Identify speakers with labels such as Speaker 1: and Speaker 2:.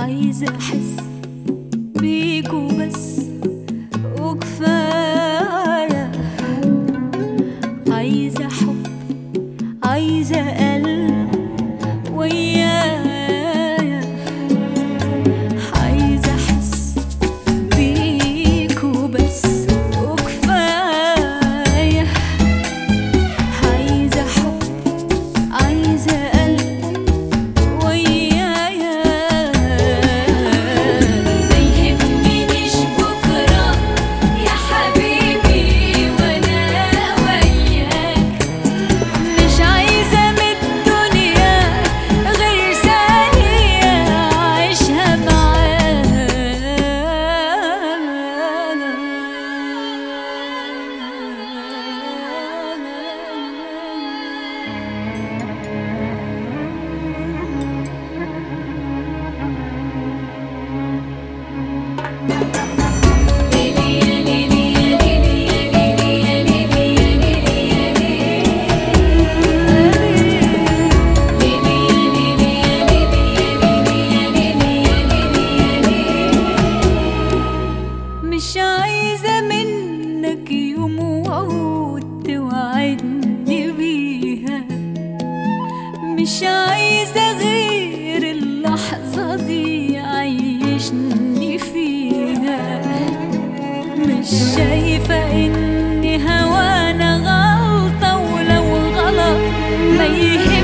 Speaker 1: عايزة أحس بيك وبس وكفاية عايزة حب عايزة قلب ويايا عايزة أحس بيك وبس وكفاية عايزة حب عايزة قلب ويايا ما يهمنيش بكرة يا حبيبي وأنا وياك مش عايزة من الدنيا غير ثانية أعيشها معاك مش عايزة منك يوم وعود توعدني بيها مش عايزة غير اللحظة دي عيشني فيها مش شايفة إن هوانا غلطة ولو غلط ما يهمني